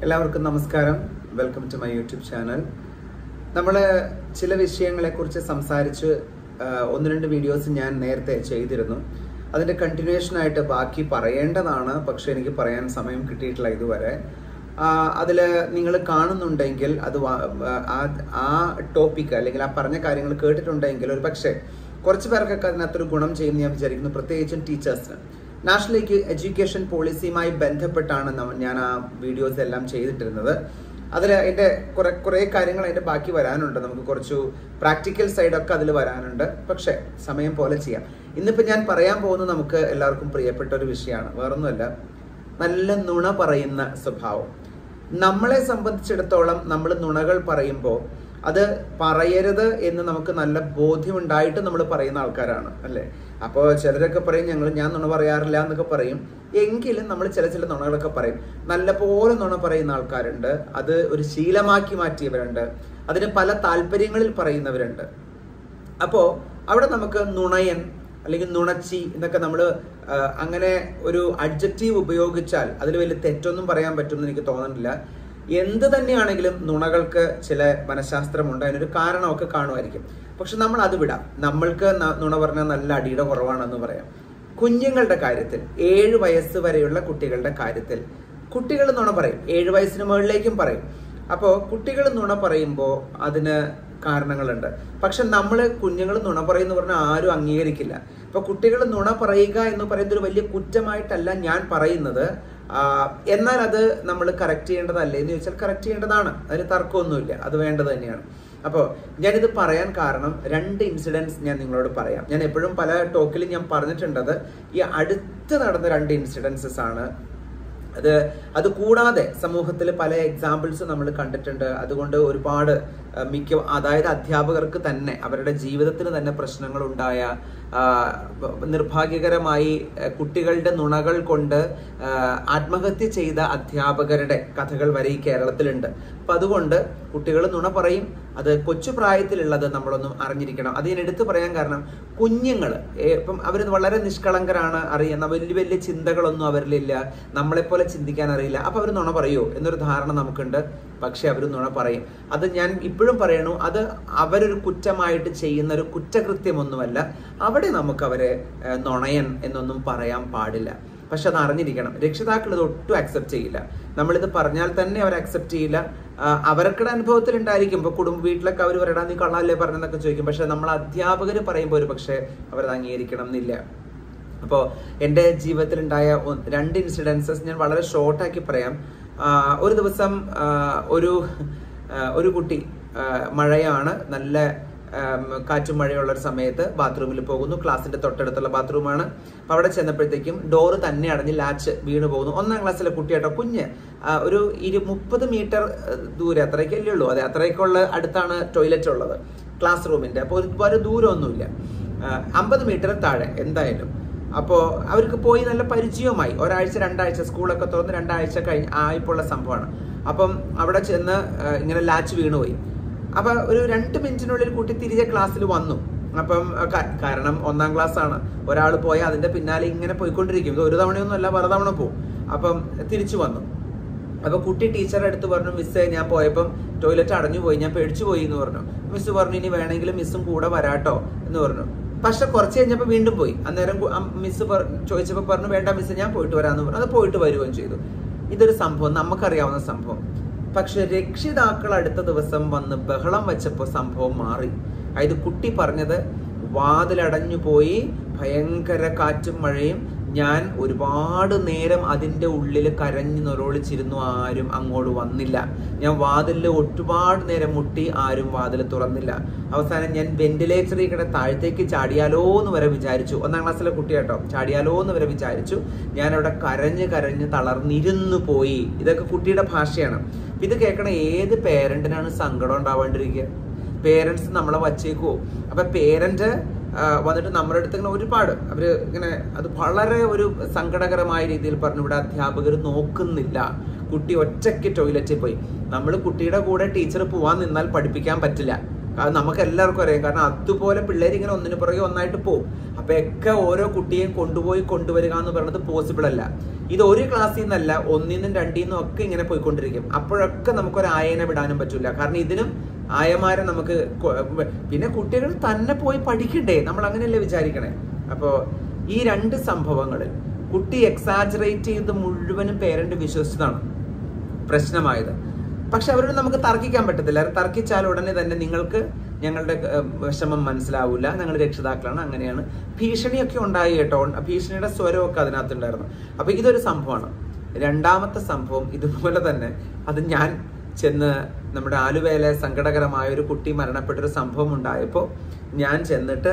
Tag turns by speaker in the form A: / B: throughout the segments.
A: എല്ലാവർക്കും നമസ്കാരം welcome to my YouTube channel നമ്മൾ ചില വിഷയങ്ങളെക്കുറിച്ച് സംസാരിച്ച് ആ, ഒന്ന് രണ്ട് വീഡിയോസ് ഞാൻ നേരത്തെ ചെയ്തിരുന്നു അതിൻ്റെ കണ്ടിന്യൂഷൻ ആയിട്ട് ബാക്കി പറയേണ്ടതാണ് പക്ഷെ എനിക്ക് പറയാൻ സമയം കിട്ടിയിട്ടില്ല ഇതുവരെ അതിൽ നിങ്ങൾ കാണുന്നുണ്ടെങ്കിൽ അത് വാ- ആ ആ ടോപ്പിക്ക് അല്ലെങ്കിൽ ആ പറഞ്ഞ കാര്യങ്ങൾ കേട്ടിട്ടുണ്ടെങ്കിൽ ഒരു പക്ഷേ കുറച്ച് പേർക്കൊക്കെ അതിനകത്തൊരു ഗുണം ചെയ്യുമെന്ന് ഞാൻ വിചാരിക്കുന്നു പ്രത്യേകിച്ചും ടീച്ചേഴ്സിന് നാഷണൽ എഡ്യൂക്കേഷൻ പോളിസിയുമായി ബന്ധപ്പെട്ടാണ് നമ്മ- ഞാൻ ആ വീഡിയോസ് എല്ലാം ചെയ്തിട്ടിരുന്നത് അതിൽ അതിൻ്റെ കുറെ കുറേ കാര്യങ്ങൾ അതിൻ്റെ ബാക്കി വരാനുണ്ട് നമുക്ക് കുറച്ചു പ്രാക്ടിക്കൽ സൈഡൊക്കെ അതിൽ വരാനുണ്ട് പക്ഷേ സമയം പോലെ ചെയ്യാം ഇന്നിപ്പോൾ ഞാൻ പറയാൻ പോകുന്നത് നമുക്ക് എല്ലാവർക്കും പ്രിയപ്പെട്ട ഒരു വിഷയമാണ് വേറൊന്നുമല്ല നല്ല നുണ പറയുന്ന സ്വഭാവം നമ്മളെ സംബന്ധിച്ചിടത്തോളം നമ്മൾ നുണകൾ പറയുമ്പോൾ അത് പറയരുത് എന്ന് നമുക്ക് നല്ല ബോധ്യമുണ്ടായിട്ട് നമ്മൾ പറയുന്ന ആൾക്കാരാണ് അല്ലേ അപ്പോൾ ചിലരൊക്കെ പറയും ഞങ്ങൾ ഞാൻ നുണ പറയാറില്ല എന്നൊക്കെ പറയും എങ്കിലും നമ്മൾ ചില ചില നുണകളൊക്കെ പറയും നല്ലപോലെ നുണ പറയുന്ന ആൾക്കാരുണ്ട് അത് ഒരു ശീലമാക്കി മാറ്റിയവരുണ്ട് അതിന് പല താല്പര്യങ്ങളിൽ പറയുന്നവരുണ്ട് അപ്പോൾ അവിടെ നമുക്ക് നുണയൻ അല്ലെങ്കിൽ നുണച്ചി എന്നൊക്കെ നമ്മൾ അങ്ങനെ ഒരു അഡ്ജക്റ്റീവ് ഉപയോഗിച്ചാൽ അതിൽ വലിയ തെറ്റൊന്നും പറയാൻ പറ്റുമെന്ന് എനിക്ക് തോന്നുന്നില്ല എന്ത് തന്നെയാണെങ്കിലും നുണകൾക്ക് ചില മനഃശാസ്ത്രമുണ്ട് അതിനൊരു കാരണമൊക്കെ കാണുമായിരിക്കും പക്ഷെ നമ്മൾ അത് വിടാം നമ്മൾക്ക് ന- നുണ പറഞ്ഞാൽ നല്ല അടിയുടെ കുറവാണെന്ന് പറയാം കുഞ്ഞുങ്ങളുടെ കാര്യത്തിൽ ഏഴ് വയസ്സ് വരെയുള്ള കുട്ടികളുടെ കാര്യത്തിൽ കുട്ടികൾ നുണ പറയും ഏഴ് വയസ്സിന് മുകളിലേക്കും പറയും അപ്പോൾ കുട്ടികൾ നുണ പറയുമ്പോൾ അതിന് കാരണങ്ങളുണ്ട് പക്ഷെ നമ്മൾ കുഞ്ഞുങ്ങൾ നുണ പറയുന്ന പറഞ്ഞാൽ ആരും അംഗീകരിക്കില്ല ഇപ്പൊ കുട്ടികൾ നുണ പറയുക എന്ന് പറയുന്നത് ഒരു വലിയ കുറ്റമായിട്ടല്ല ഞാൻ പറയുന്നത് ആ, എന്നാൽ അത് നമ്മൾ കറക്റ്റ് ചെയ്യേണ്ടതല്ലേ എന്ന് ചോദിച്ചാൽ കറക്റ്റ് ചെയ്യേണ്ടതാണ് അതിന് തർക്കമൊന്നുമില്ല അത് വേണ്ടത് തന്നെയാണ് അപ്പോൾ ഞാനിത് പറയാൻ കാരണം രണ്ട് ഇൻസിഡൻസ് ഞാൻ നിങ്ങളോട് പറയാം ഞാൻ എപ്പോഴും പല ടോക്കിലും ഞാൻ പറഞ്ഞിട്ടുണ്ടത് ഈ അടുത്ത് നടന്ന രണ്ട് ഇൻസിഡൻസസ് ആണ് അത് അത് കൂടാതെ സമൂഹത്തിൽ പല എക്സാമ്പിൾസ് നമ്മൾ കണ്ടിട്ടുണ്ട് അതുകൊണ്ട് ഒരുപാട് അഹ്, മിക്ക അതായത് അധ്യാപകർക്ക് തന്നെ അവരുടെ ജീവിതത്തിന് തന്നെ പ്രശ്നങ്ങൾ ഉണ്ടായ നിർഭാഗ്യകരമായി അഹ്, കുട്ടികളുടെ നുണകൾ കൊണ്ട് ആഹ്, ആത്മഹത്യ ചെയ്ത അധ്യാപകരുടെ കഥകൾ വരെ ഈ കേരളത്തിലുണ്ട് അപ്പൊ അതുകൊണ്ട് കുട്ടികൾ നുണ പറയും അത് കൊച്ചു പ്രായത്തിലുള്ളത് നമ്മളൊന്നും അറിഞ്ഞിരിക്കണം അത് ഞാൻ എടുത്തു പറയാൻ കാരണം കുഞ്ഞുങ്ങൾ ഇപ്പം അവർ വളരെ നിഷ്കളങ്കരാണ് അറിയുന്ന വലിയ വലിയ ചിന്തകളൊന്നും അവരിലില്ല നമ്മളെപ്പോലെ ചിന്തിക്കാൻ അറിയില്ല അപ്പൊ അവർ നുണ പറയുമോ എന്നൊരു ധാരണ നമുക്കുണ്ട് പക്ഷെ അവർ നുണ പറയും അത് ഞാൻ ഇപ്പോഴും പറയണു അത് അവരൊരു കുറ്റമായിട്ട് ചെയ്യുന്ന ഒരു കുറ്റകൃത്യമൊന്നുമല്ല അവിടെ നമുക്ക് അവരെ ഏഹ്, നുണയൻ എന്നൊന്നും പറയാൻ പാടില്ല പക്ഷെ അത് അറിഞ്ഞിരിക്കണം രക്ഷിതാക്കൾ ഇത് ഒട്ടും അക്സെപ്റ്റ് ചെയ്യില്ല നമ്മളിത് പറഞ്ഞാൽ തന്നെ അവർ അക്സെപ്റ്റ് ചെയ്യില്ല ആ, അവർക്കുടെ അനുഭവത്തിൽ ഉണ്ടായിരിക്കും ഇപ്പൊ കുടുംബ വീട്ടിലൊക്കെ അവർ പറയടാ നീ കള്ളല്ലേ പറഞ്ഞെന്നൊക്കെ ചോദിക്കും പക്ഷെ നമ്മൾ അധ്യാപകർ പറയുമ്പോൾ ഒരു പക്ഷേ അവരത് അംഗീകരിക്കണം എന്നില്ല അപ്പോൾ എൻ്റെ ജീവിതത്തിലുണ്ടായ ഒ- രണ്ട് ഇൻസിഡൻസസ് ഞാൻ വളരെ ഷോർട്ടാക്കി പറയാം ആ, ഒരു ദിവസം ആ, ഒരു ആ, ഒരു കുട്ടി ആ, മഴയാണ് നല്ല ആം, കാറ്റും മഴയുള്ള ഒരു സമയത്ത് ബാത്റൂമിൽ പോകുന്നു ക്ലാസ്സിന്റെ തൊട്ടടുത്തുള്ള ബാത്റൂമാണ് അപ്പൊ അവിടെ ചെന്നപ്പോഴത്തേക്കും ഡോറ് തന്നെ അടഞ്ഞ് ലാച്ച് വീണ് പോകുന്നു ഒന്നാം ക്ലാസ്സിലെ കുട്ടിയാട്ടോ കുഞ്ഞ് ആ, ഒരു ഇരു മുപ്പത് മീറ്റർ ദൂരെ അത്രയ്ക്കല്ലേ ഉള്ളൂ അതെ അത്രയ്ക്കുള്ള അടുത്താണ് ടോയ്ലറ്റ് ഉള്ളത് ക്ലാസ് റൂമിന്റെ അപ്പോൾ ഒരുപാട് ദൂരമൊന്നുമില്ല അമ്പത് മീറ്റർ താഴെ എന്തായാലും അപ്പോൾ അവർക്ക് പോയി നല്ല പരിചയവുമായി ഒരാഴ്ച രണ്ടാഴ്ച സ്കൂളൊക്കെ തുറന്ന് രണ്ടാഴ്ച കഴിഞ്ഞ് ആയപ്പോഴുള്ള സംഭവമാണ് അപ്പം അവിടെ ചെന്ന് ആ, ഇങ്ങനെ ലാച്ച് വീണുപോയി അപ്പൊ ഒരു രണ്ട് മിനിറ്റിനുള്ളിൽ കുട്ടി തിരികെ ക്ലാസ്സിൽ വന്നു അപ്പം അഹ് ക- കാരണം ഒന്നാം ക്ലാസ് ആണ് ഒരാൾ പോയാൽ അതിന്റെ പിന്നാലെ ഇങ്ങനെ പോയിക്കൊണ്ടിരിക്കും ഇത് ഒരു തവണയൊന്നും അല്ല പല തവണ പോകും അപ്പം തിരിച്ചു വന്നു അപ്പൊ കുട്ടി ടീച്ചറെ അടുത്ത് പറഞ്ഞു മിസ്സേ ഞാൻ പോയപ്പം ടോയ്ലറ്റ് അടഞ്ഞു പോയി ഞാൻ പേടിച്ചു പോയി എന്ന് പറഞ്ഞു മിസ് പറഞ്ഞു ഇനി വേണമെങ്കിൽ മിസ്സും കൂടെ വരാട്ടോ എന്ന് പറഞ്ഞു പക്ഷെ കുറച്ച് കഴിഞ്ഞപ്പോൾ വീണ്ടും പോയി അന്നേരം കു- അം- മിസ് പറ- ചോദിച്ചപ്പോൾ പറഞ്ഞു വേണ്ട മിസ് ഞാൻ പോയിട്ട് വരാമെന്ന് പറഞ്ഞു അത് പോയിട്ട് വരുകയും ചെയ്തു ഇതൊരു സംഭവം നമുക്കറിയാവുന്ന സംഭവം പക്ഷെ രക്ഷിതാക്കൾ അടുത്ത ദിവസം വന്ന് ബഹളം വെച്ചപ്പോൾ സംഭവം മാറി അതായത് കുട്ടി പറഞ്ഞത് വാതിലടഞ്ഞു പോയി ഭയങ്കര കാറ്റും മഴയും ഞാൻ ഒരുപാട് നേരം അതിൻ്റെ ഉള്ളിൽ കരഞ്ഞു നൊരോളിച്ചിരുന്നു ആരും അങ്ങോട്ട് വന്നില്ല ഞാൻ വാതിലിൽ ഒരുപാട് നേരം മുട്ടി ആരും വാതിൽ തുറന്നില്ല അവസാനം ഞാൻ വെന്റിലേറ്ററിൽ കിട താഴത്തേക്ക് ചാടിയാലോ എന്ന് വരെ വിചാരിച്ചു ഒന്നാം ക്ലാസ്സിലെ കുട്ടിയാട്ടോ ചാടിയാലോ എന്ന് വരെ വിചാരിച്ചു ഞാൻ അവിടെ കരഞ്ഞ് കരഞ്ഞ് തളർന്നിരുന്നു പോയി ഇതൊക്കെ കുട്ടിയുടെ ഭാഷയാണ് ഇത് കേൾക്കണ ഏത് പേരന്റിനാണ് സങ്കടം ഉണ്ടാവാണ്ടിരിക്കുക പേരൻസ് നമ്മളെ വച്ചേക്കുവോ അപ്പൊ പേരന്റ് വന്നിട്ട് നമ്മുടെ അടുത്ത് ഇങ്ങനെ ഒരുപാട് അവര് ഇങ്ങനെ അത് വളരെ ഒരു സങ്കടകരമായ രീതിയിൽ പറഞ്ഞു ഇവിടെ അധ്യാപകർ നോക്കുന്നില്ല കുട്ടി ഒറ്റയ്ക്ക് ടോയ്ലറ്റിൽ പോയി നമ്മൾ കുട്ടിയുടെ കൂടെ ടീച്ചർ പോവാൻ നിന്നാൽ പഠിപ്പിക്കാൻ പറ്റില്ല അത് നമുക്ക് എല്ലാവർക്കും അറിയാം കാരണം അതുപോലെ പിള്ളേർ ഇങ്ങനെ ഒന്നിനു പുറകെ ഒന്നായിട്ട് പോകും അപ്പൊ ഒക്കെ ഓരോ കുട്ടിയെയും കൊണ്ടുപോയി കൊണ്ടുവരിക എന്ന് പറയുന്നത് പോസിബിൾ അല്ല ഇത് ഒരു ക്ലാസ്സിൽ നിന്നല്ല ഒന്നിൽ നിന്നും രണ്ടിൽ നിന്നും ഒക്കെ ഇങ്ങനെ പോയിക്കൊണ്ടിരിക്കും അപ്പോഴൊക്കെ നമുക്കൊരു ആയനെ വിടാനും പറ്റില്ല കാരണം ഇതിനും ആയമാരെ നമുക്ക് കൊ- പിന്നെ കുട്ടികൾ തന്നെ പോയി പഠിക്കണ്ടേ നമ്മൾ അങ്ങനെയല്ലേ വിചാരിക്കണേ അപ്പോൾ ഈ രണ്ട് സംഭവങ്ങളിൽ കുട്ടി എക്സാജറേറ്റ് ചെയ്ത് മുഴുവനും പേരന്റ് വിശ്വസിച്ചതാണ് പ്രശ്നമായത് പക്ഷെ അവരോട് നമുക്ക് തർക്കിക്കാൻ പറ്റത്തില്ല തർക്കിച്ചാൽ ഉടനെ തന്നെ നിങ്ങൾക്ക് ഞങ്ങളുടെ ഏഹ്, വിഷമം മനസ്സിലാവില്ല ഞങ്ങൾ രക്ഷിതാക്കളാണ് അങ്ങനെയാണ് ഭീഷണിയൊക്കെ ഉണ്ടായി കേട്ടോ ഭീഷണിയുടെ സ്വരമൊക്കെ അതിനകത്തുണ്ടായിരുന്നു അപ്പൊ ഇതൊരു സംഭവമാണ് രണ്ടാമത്തെ സംഭവം ഇതുപോലെ തന്നെ അത് ഞാൻ ചെന്ന് നമ്മുടെ ആലുവയിലെ സങ്കടകരമായ ഒരു കുട്ടി മരണപ്പെട്ടൊരു സംഭവം ഉണ്ടായപ്പോൾ ഞാൻ ചെന്നിട്ട്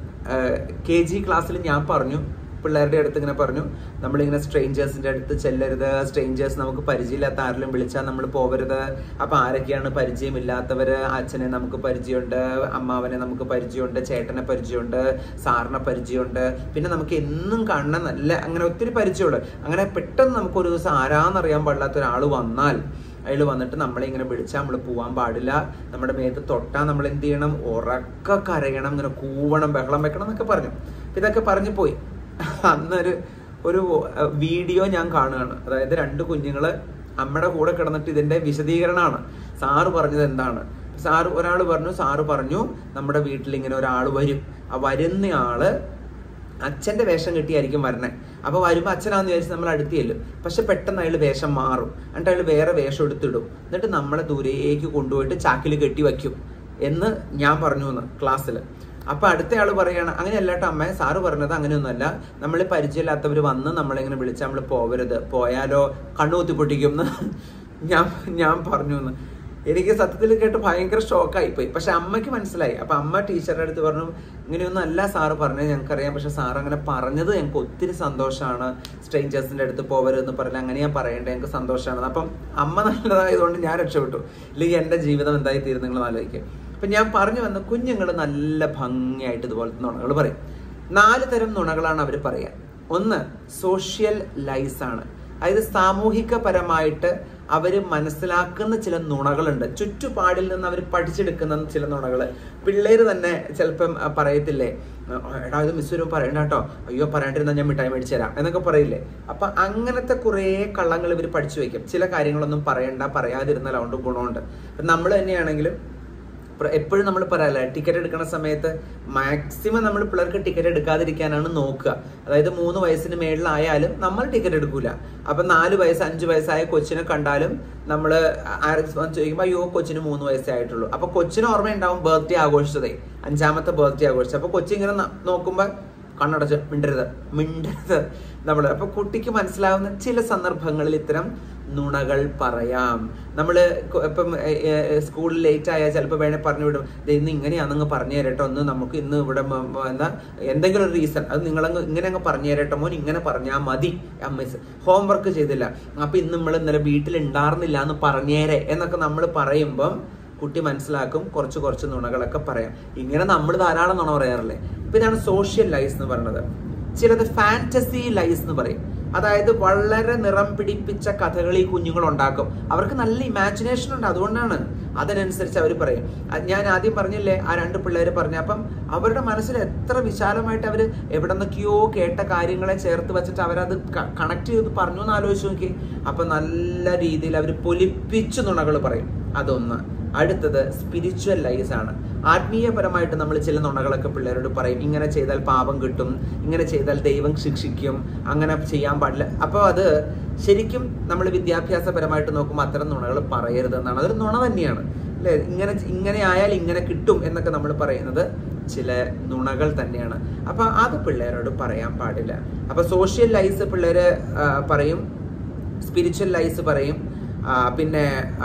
A: കെ ജി ക്ലാസ്സിൽ ഞാൻ പറഞ്ഞു പിള്ളേരുടെ അടുത്ത് ഇങ്ങനെ പറഞ്ഞു നമ്മളിങ്ങനെ സ്ട്രേഞ്ചേഴ്സിന്റെ അടുത്ത് ചെല്ലരുത് സ്ട്രേഞ്ചേഴ്സ് നമുക്ക് പരിചയമില്ലാത്ത ആരെങ്കിലും വിളിച്ചാൽ നമ്മൾ പോകരുത് അപ്പൊ ആരൊക്കെയാണ് പരിചയമില്ലാത്തവര് അച്ഛനെ നമുക്ക് പരിചയമുണ്ട് അമ്മാവനെ നമുക്ക് പരിചയമുണ്ട് ചേട്ടനെ പരിചയമുണ്ട് സാറിനെ പരിചയമുണ്ട് പിന്നെ നമുക്ക് എന്നും കാണുന്ന നല്ല അങ്ങനെ ഒത്തിരി പരിചയമുണ്ട് അങ്ങനെ പെട്ടെന്ന് നമുക്ക് ഒരു ദിവസം ആരാന്നറിയാൻ പാടില്ലാത്ത ഒരാൾ വന്നാൽ അയാൾ വന്നിട്ട് നമ്മളെ ഇങ്ങനെ വിളിച്ചാൽ നമ്മൾ പോവാൻ പാടില്ല നമ്മുടെ മേത്ത് തൊട്ടാൽ നമ്മൾ എന്ത് ചെയ്യണം ഉറക്ക കരയണം ഇങ്ങനെ കൂവണം ബഹളം വെക്കണം എന്നൊക്കെ പറഞ്ഞു അപ്പൊ ഇതൊക്കെ പറഞ്ഞു പോയി അന്നൊരു ഒരു വീഡിയോ ഞാൻ കാണുകയാണ് അതായത് രണ്ട് കുഞ്ഞുങ്ങള് അമ്മയുടെ കൂടെ കിടന്നിട്ട് ഇതിന്റെ വിശദീകരണമാണ് സാറ് പറഞ്ഞത് എന്താണ് സാറ് ഒരാൾ പറഞ്ഞു സാറ് പറഞ്ഞു നമ്മുടെ വീട്ടിൽ ഇങ്ങനെ ഒരാൾ വരും ആ വരുന്ന ആള് അച്ഛന്റെ വേഷം കെട്ടിയായിരിക്കും വരണേ അപ്പൊ വരുമ്പോ അച്ഛനാന്ന് വിചാരിച്ച് നമ്മൾ അടുത്ത് ചെല്ലും പക്ഷെ പെട്ടെന്ന് അയാൾ വേഷം മാറും എന്നിട്ട് അയാൾ വേറെ വേഷം എടുത്തിടും എന്നിട്ട് നമ്മളെ ദൂരേക്ക് കൊണ്ടുപോയിട്ട് ചാക്കിൽ കെട്ടി വയ്ക്കും എന്ന് ഞാൻ പറഞ്ഞു എന്ന് ക്ലാസ്സിൽ അപ്പൊ അടുത്ത ആള് പറയാണ് അങ്ങനെയല്ല കേട്ടോ അമ്മ സാറ് പറഞ്ഞത് അങ്ങനെയൊന്നുമല്ല നമ്മൾ പരിചയമില്ലാത്തവർ വന്ന് നമ്മളിങ്ങനെ വിളിച്ച് നമ്മൾ പോവരുത് പോയാലോ കണ്ണുകുത്തി പൊട്ടിക്കും എന്ന് ഞാൻ ഞാൻ പറഞ്ഞു എന്ന് എനിക്ക് സത്യത്തിൽ കേട്ട് ഭയങ്കര ഷോക്കായി പോയി പക്ഷെ അമ്മയ്ക്ക് മനസ്സിലായി അപ്പൊ അമ്മ ടീച്ചറുടെ അടുത്ത് പറഞ്ഞു ഇങ്ങനെയൊന്നും അല്ല സാറ് പറഞ്ഞത് ഞങ്ങൾക്കറിയാം പക്ഷെ സാർ അങ്ങനെ പറഞ്ഞത് ഞങ്ങൾക്ക് ഒത്തിരി സന്തോഷമാണ് സ്ട്രേഞ്ചേഴ്സിന്റെ അടുത്ത് പോവരുതെന്ന് പറഞ്ഞാൽ അങ്ങനെ ഞാൻ പറയേണ്ടത് ഞങ്ങൾക്ക് സന്തോഷമാണ് അപ്പം അമ്മ നല്ലതായതുകൊണ്ട് ഞാൻ രക്ഷപ്പെട്ടു ഇല്ലെങ്കിൽ എന്റെ ജീവിതം എന്തായി തീരും നിങ്ങൾ ആലോചിക്കുക അപ്പൊ ഞാൻ പറഞ്ഞു വന്ന കുഞ്ഞുങ്ങൾ നല്ല ഭംഗിയായിട്ട് ഇതുപോലത്തെ നുണകൾ പറയും നാല് തരം നുണകളാണ് അവർ പറയുക ഒന്ന് സോഷ്യൽ ലൈസ് ആണ് അതായത് സാമൂഹികപരമായിട്ട് അവർ മനസ്സിലാക്കുന്ന ചില നുണകളുണ്ട് ചുറ്റുപാടിൽ നിന്ന് അവർ പഠിച്ചെടുക്കുന്ന ചില നുണകൾ പിള്ളേര് തന്നെ ചിലപ്പം അഹ്, പറയത്തില്ലേ അഹ്, എടാ ഇത് മിസ് വരും പറയണ്ട കേട്ടോ അയ്യോ പറയണ്ടിരുന്നാൽ ഞാൻ മിഠായി മേടിച്ചു തരാം എന്നൊക്കെ പറയില്ലേ അപ്പൊ അങ്ങനത്തെ കുറേ കള്ളങ്ങൾ ഇവർ പഠിച്ചു വെക്കും ചില കാര്യങ്ങളൊന്നും പറയണ്ട പറയാതിരുന്നാൽ അതുകൊണ്ട് ഗുണമുണ്ട് നമ്മൾ തന്നെയാണെങ്കിലും എപ്പോഴും നമ്മൾ പറയാല്ലേ ടിക്കറ്റ് എടുക്കുന്ന സമയത്ത് മാക്സിമം നമ്മൾ പിള്ളേർക്ക് ടിക്കറ്റ് എടുക്കാതിരിക്കാനാണ് നോക്കുക അതായത് മൂന്ന് വയസ്സിന് മേളിലായാലും നമ്മൾ ടിക്കറ്റ് എടുക്കൂല അപ്പൊ നാല് വയസ്സ് അഞ്ച് വയസ്സായ കൊച്ചിനെ കണ്ടാലും നമ്മൾ ചോദിക്കുമ്പോൾ അയ്യോ കൊച്ചിന് മൂന്ന് വയസ്സേ ആയിട്ടുള്ളൂ അപ്പൊ കൊച്ചിന് ഓർമ്മയുണ്ടാവും ബർത്ത്ഡേ ആഘോഷിച്ചതേ അഞ്ചാമത്തെ ബർത്ത്ഡേ ആഘോഷിച്ചത് അപ്പൊ കൊച്ചിങ്ങനെ ന- നോക്കുമ്പോൾ കണ്ണടച്ച് മിണ്ടരുത് മിണ്ടരുത് നമ്മൾ അപ്പൊ കുട്ടിക്ക് മനസ്സിലാവുന്ന ചില സന്ദർഭങ്ങളിൽ ഇത്തരം നുണകൾ പറയാം നമ്മൾ ഇപ്പം സ്കൂളിൽ ലേറ്റ് ആയാൽ ചിലപ്പോൾ വേണേൽ പറഞ്ഞു വിടും "ദേ ഇന്ന് ഇങ്ങനെയാണെന്ന് പറഞ്ഞു തരട്ടോ ഒന്ന് നമുക്ക് ഇന്ന് ഇവിടെ മ- മ- എന്താ എന്തെങ്കിലും ഒരു റീസൺ അത് നിങ്ങളങ്ങ് ഇങ്ങനെ അങ്ങ് പറഞ്ഞു തരട്ടോ മോൻ ഇങ്ങനെ പറഞ്ഞാൽ മതി മിസ് ഹോംവർക്ക് ചെയ്തില്ല അപ്പൊ ഇന്ന് നമ്മൾ ഇന്നലെ വീട്ടിൽ ഉണ്ടായിരുന്നില്ല എന്ന് പറഞ്ഞേരെ എന്നൊക്കെ നമ്മൾ പറയുമ്പം കുട്ടി മനസ്സിലാക്കും കുറച്ച് കുറച്ച് നുണകളൊക്കെ പറയാം ഇങ്ങനെ നമ്മൾ ധാരാളം നുണ പറയാറില്ലേ ഇപ്പൊ ഇതാണ് സോഷ്യൽ ലൈസ് എന്ന് പറയുന്നത് ചിലത് ഫാന്റസി ലൈസ് എന്ന് പറയും അതായത് വളരെ നിറം പിടിപ്പിച്ച കഥകൾ ഈ കുഞ്ഞുങ്ങൾ ഉണ്ടാക്കും അവർക്ക് നല്ല ഇമാജിനേഷൻ ഉണ്ട് അതുകൊണ്ടാണ് അതിനനുസരിച്ച് അവർ പറയും അത് ഞാൻ ആദ്യം പറഞ്ഞില്ലേ ആ രണ്ട് പിള്ളേർ പറഞ്ഞു അപ്പം അവരുടെ മനസ്സിൽ എത്ര വിശാലമായിട്ട് അവർ എവിടെ നിന്നൊക്കെയോ കേട്ട കാര്യങ്ങളെ ചേർത്ത് വെച്ചിട്ട് അവരത് കണക്ട് ചെയ്ത് പറഞ്ഞു എന്ന് ആലോചിച്ച് നോക്കി അപ്പൊ നല്ല രീതിയിൽ അവർ പൊലിപ്പിച്ചു നുണകൾ പറയും അതൊന്ന് അടുത്തത് സ്പിരിച്വൽ ലൈസ് ആണ് ആത്മീയപരമായിട്ട് നമ്മൾ ചില നുണകളൊക്കെ പിള്ളേരോട് പറയും ഇങ്ങനെ ചെയ്താൽ പാപം കിട്ടും ഇങ്ങനെ ചെയ്താൽ ദൈവം ശിക്ഷിക്കും അങ്ങനെ ചെയ്യാൻ പാടില്ല അപ്പോൾ അത് ശരിക്കും നമ്മൾ വിദ്യാഭ്യാസപരമായിട്ട് നോക്കുമ്പോൾ അത്തരം നുണകൾ പറയരുതെന്നാണ് അതൊരു നുണ തന്നെയാണ് അല്ലേ ഇങ്ങനെ ഇങ്ങനെ ആയാൽ ഇങ്ങനെ കിട്ടും എന്നൊക്കെ നമ്മൾ പറയുന്നത് ചില നുണകൾ തന്നെയാണ് അപ്പൊ അത് പിള്ളേരോട് പറയാൻ പാടില്ല അപ്പൊ സോഷ്യൽ ലൈസ് പിള്ളേര് ആ, പറയും സ്പിരിച്വൽ ലൈസ് പറയും ആ, പിന്നെ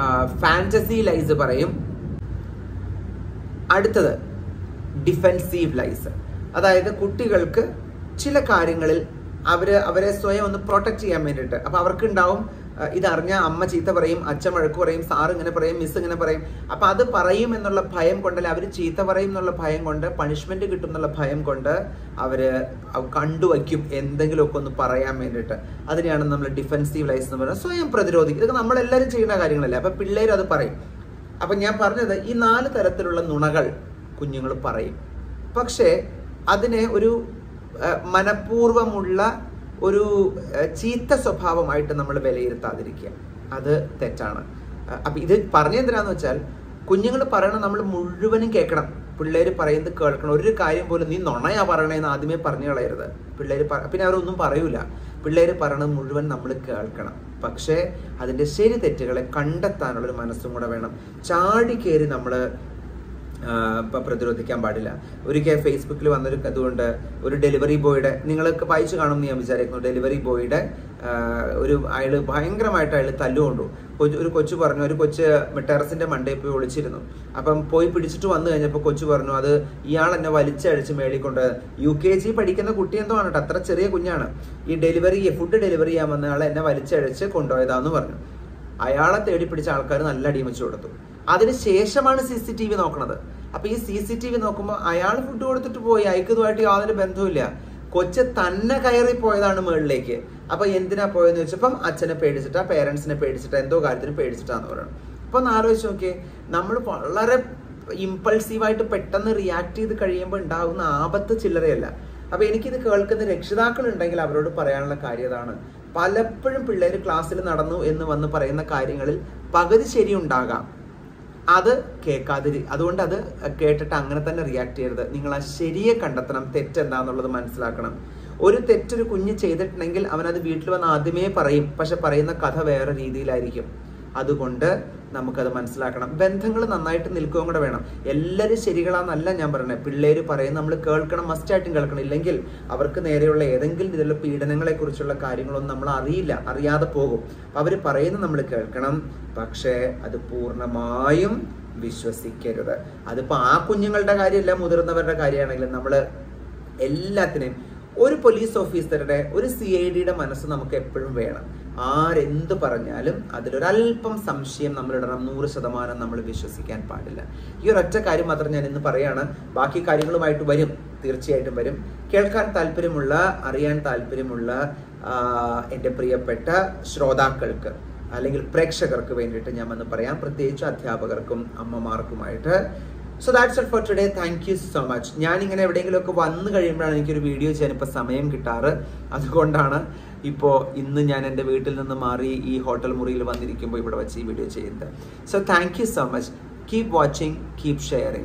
A: ഫാന്റസി ലൈസ് പറയും അടുത്തത് ഡിഫെൻസീവ് ലൈസ് അതായത് കുട്ടികൾക്ക് ചില കാര്യങ്ങളിൽ അവര് അവരെ സ്വയം ഒന്ന് പ്രൊട്ടക്ട് ചെയ്യാൻ വേണ്ടിയിട്ട് അപ്പൊ അവർക്ക് ഉണ്ടാവും ആ, ഇതറിഞ്ഞ അമ്മ ചീത്ത പറയും അച്ഛൻ വഴക്ക് പറയും സാർ ഇങ്ങനെ പറയും മിസ് ഇങ്ങനെ പറയും അപ്പൊ അത് പറയും എന്നുള്ള ഭയം കൊണ്ടല്ല അവർ ചീത്ത പറയും എന്നുള്ള ഭയം കൊണ്ട് പണിഷ്മെന്റ് കിട്ടും എന്നുള്ള ഭയം കൊണ്ട് അവര് അവ കണ്ടുവയ്ക്കും എന്തെങ്കിലുമൊക്കെ ഒന്ന് പറയാൻ വേണ്ടിയിട്ട് അതിനെയാണ് നമ്മൾ ഡിഫെൻസീവ് ലൈസ് എന്ന് പറയുന്നത് സ്വയം പ്രതിരോധിക്കും ഇതൊക്കെ നമ്മളെല്ലാവരും ചെയ്യുന്ന കാര്യങ്ങളല്ലേ അപ്പൊ പിള്ളേർ അത് പറയും അപ്പം ഞാൻ പറഞ്ഞത് ഈ നാല് തരത്തിലുള്ള നുണകൾ കുഞ്ഞുങ്ങൾ പറയും പക്ഷേ അതിനെ ഒരു ആ, മനഃപൂർവ്വമുള്ള ഒരു ആ, ചീത്ത സ്വഭാവമായിട്ട് നമ്മൾ വിലയിരുത്താതിരിക്കുക അത് തെറ്റാണ് ആ, അപ്പം ഇത് പറഞ്ഞെന്തിനാന്ന് വെച്ചാൽ കുഞ്ഞുങ്ങൾ പറയണത് നമ്മൾ മുഴുവനും കേൾക്കണം പിള്ളേർ പറയുന്നത് കേൾക്കണം ഒരു കാര്യം പോലും നീ നുണയാ പറയണേന്ന് ആദ്യമേ പറഞ്ഞു കളയരുത് പിള്ളേർ പിന്നെ അവരൊന്നും പറയൂല പിള്ളേർ പറയണത് മുഴുവൻ നമ്മൾ കേൾക്കണം പക്ഷേ അതിൻ്റെ ശരി തെറ്റുകളെ കണ്ടെത്താനുള്ളൊരു മനസ്സും കൂടെ വേണം ചാടി കയറി നമ്മൾ ഇപ്പം പ്രതിരോധിക്കാൻ പാടില്ല ഒരിക്കൽ ഫേസ്ബുക്കിൽ വന്നൊരു അതുകൊണ്ട് ഒരു ഡെലിവറി ബോയുടെ നിങ്ങൾക്ക് വായിച്ചു കാണുമെന്ന് ഞാൻ വിചാരിക്കുന്നു ഡെലിവറി ബോയുടെ ഒരു അയാൾ ഭയങ്കരമായിട്ട് അയാൾ തല്ലുകൊണ്ടു കൊച്ചു ഒരു കൊച്ചു പറഞ്ഞു ഒരു കൊച്ച് ടെറസിന്റെ മണ്ടയിൽ പോയി ഒളിച്ചിരുന്നു അപ്പം പോയി പിടിച്ചിട്ട് വന്നു കഴിഞ്ഞപ്പോൾ കൊച്ചു പറഞ്ഞു അത് ഇയാൾ എന്നെ വലിച്ചഴിച്ച് മേളിക്കൊണ്ട് യു കെ ജി പഠിക്കുന്ന കുട്ടി എന്തോ ആണ് കേട്ടോ അത്ര ചെറിയ കുഞ്ഞാണ് ഈ ഡെലിവറി ഫുഡ് ഡെലിവറി ചെയ്യാൻ വന്ന ആളെ എന്നെ വലിച്ചഴിച്ച് കൊണ്ടുപോയതാന്ന് പറഞ്ഞു അയാളെ തേടി പിടിച്ച ആൾക്കാർ നല്ല അടിയും വെച്ച് കൊടുത്തു അതിന് ശേഷമാണ് സി സി ടി വി നോക്കണത് അപ്പൊ ഈ സി സി ടി വി നോക്കുമ്പോൾ അയാൾ ഫുഡ് കൊടുത്തിട്ട് പോയി അയക്കുന്നതുമായിട്ട് യാതൊരു ബന്ധവുമില്ല കൊച്ച് തന്നെ കയറി പോയതാണ് മുകളിലേക്ക് അപ്പൊ എന്തിനാ പോയെന്ന് വെച്ചപ്പം അച്ഛനെ പേടിച്ചിട്ടാ പേരൻസിനെ പേടിച്ചിട്ടാ എന്തോ കാര്യത്തിന് പേടിച്ചിട്ടാന്ന് പറയണം അപ്പൊ ഒന്ന് ആലോചിച്ച് നോക്കിയേ നമ്മൾ വളരെ ഇമ്പൾസീവായിട്ട് പെട്ടെന്ന് റിയാക്ട് ചെയ്ത് കഴിയുമ്പോൾ ഉണ്ടാകുന്ന ആപത്ത് ചില്ലറയല്ല അപ്പൊ എനിക്കിത് കേൾക്കുന്ന രക്ഷിതാക്കൾ ഉണ്ടെങ്കിൽ അവരോട് പറയാനുള്ള കാര്യം അതാണ് പലപ്പോഴും പിള്ളേർ ക്ലാസ്സിൽ നടന്നു എന്ന് വന്ന് പറയുന്ന കാര്യങ്ങളിൽ പകുതി ശരി ഉണ്ടാകാം അത് കേൾക്കാതിരി അതുകൊണ്ട് അത് കേട്ടിട്ട് അങ്ങനെ തന്നെ റിയാക്ട് ചെയ്യരുത് നിങ്ങൾ ആ ശരിയെ കണ്ടെത്തണം തെറ്റെന്താന്നുള്ളത് മനസ്സിലാക്കണം ഒരു തെറ്റൊരു കുഞ്ഞ് ചെയ്തിട്ടുണ്ടെങ്കിൽ അവനത് വീട്ടിൽ വന്ന് ആദ്യമേ പറയും പക്ഷെ പറയുന്ന കഥ വേറെ രീതിയിലായിരിക്കും അതുകൊണ്ട് നമുക്കത് മനസ്സിലാക്കണം ബന്ധങ്ങൾ നന്നായിട്ട് നിൽക്കുകയും കൂടെ വേണം എല്ലാവരും ശരികളാന്നല്ല ഞാൻ പറയുന്നത് പിള്ളേർ പറയും നമ്മൾ കേൾക്കണം മസ്റ്റായിട്ടും കേൾക്കണം ഇല്ലെങ്കിൽ അവർക്ക് നേരെയുള്ള ഏതെങ്കിലും ഇതിലുള്ള പീഡനങ്ങളെ കുറിച്ചുള്ള കാര്യങ്ങളൊന്നും നമ്മൾ അറിയില്ല അറിയാതെ പോകും അവർ പറയുന്നത് നമ്മൾ കേൾക്കണം പക്ഷേ അത് പൂർണ്ണമായും വിശ്വസിക്കരുത് അതിപ്പോൾ ആ കുഞ്ഞുങ്ങളുടെ കാര്യമല്ല മുതിർന്നവരുടെ കാര്യമാണെങ്കിലും നമ്മൾ എല്ലാത്തിനെയും ഒരു പോലീസ് ഓഫീസറുടെ ഒരു സി ഐ ഡിയുടെ മനസ്സ് നമുക്ക് എപ്പോഴും വേണം ആരെന്ത് പറഞ്ഞാലും അതിലൊരല്പം സംശയം നമ്മളിടണം നൂറ് ശതമാനം നമ്മൾ വിശ്വസിക്കാൻ പാടില്ല ഈ ഒരൊറ്റ കാര്യം മാത്രം ഞാൻ ഇന്ന് പറയാണ് ബാക്കി കാര്യങ്ങളുമായിട്ട് വരും തീർച്ചയായിട്ടും വരും കേൾക്കാൻ താല്പര്യമുള്ള അറിയാൻ താല്പര്യമുള്ള ആ, എൻ്റെ പ്രിയപ്പെട്ട ശ്രോതാക്കൾക്ക് അല്ലെങ്കിൽ പ്രേക്ഷകർക്ക് വേണ്ടിയിട്ട് ഞാൻ വന്ന് പറയാം പ്രത്യേകിച്ച് അധ്യാപകർക്കും അമ്മമാർക്കുമായിട്ട് so that's it for today thank you so much ഞാൻ ഇങ്ങനെ എവിടെയെങ്കിലുമൊക്കെ വന്നു കഴിയുമ്പോഴാണ് എനിക്കൊരു വീഡിയോ ചെയ്യാൻ ഇപ്പോൾ സമയം കിട്ടാറ് അതുകൊണ്ടാണ് ഇപ്പോൾ ഇന്ന് ഞാൻ എൻ്റെ വീട്ടിൽ നിന്ന് മാറി ഈ ഹോട്ടൽ മുറിയിൽ വന്നിരിക്കുമ്പോൾ ഇവിടെ വെച്ച് ഈ വീഡിയോ ചെയ്യുന്നത് so thank you so much keep watching keep sharing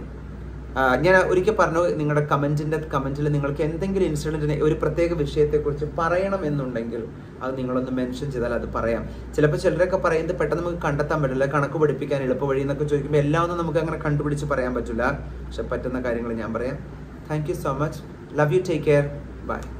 A: ഞാൻ ഒരിക്കൽ പറഞ്ഞു നിങ്ങളുടെ കമൻറ്റിൻ്റെ കമൻറ്റിൽ നിങ്ങൾക്ക് എന്തെങ്കിലും ഇൻസിഡൻറ്റിനെ ഒരു പ്രത്യേക വിഷയത്തെക്കുറിച്ച് പറയണം എന്നുണ്ടെങ്കിൽ അത് നിങ്ങളൊന്ന് മെൻഷൻ ചെയ്താൽ അത് പറയാം ചിലപ്പോൾ ചിലരൊക്കെ പറയുന്നത് പെട്ടെന്ന് നമുക്ക് കണ്ടെത്താൻ പറ്റില്ല കണക്ക് പഠിപ്പിക്കാൻ എളുപ്പ വഴി എന്നൊക്കെ ചോദിക്കുമ്പോൾ എല്ലാം ഒന്നും നമുക്ക് അങ്ങനെ കണ്ടുപിടിച്ച് പറയാൻ പറ്റില്ല പക്ഷെ പറ്റുന്ന കാര്യങ്ങൾ ഞാൻ പറയാം thank you so much love you take care by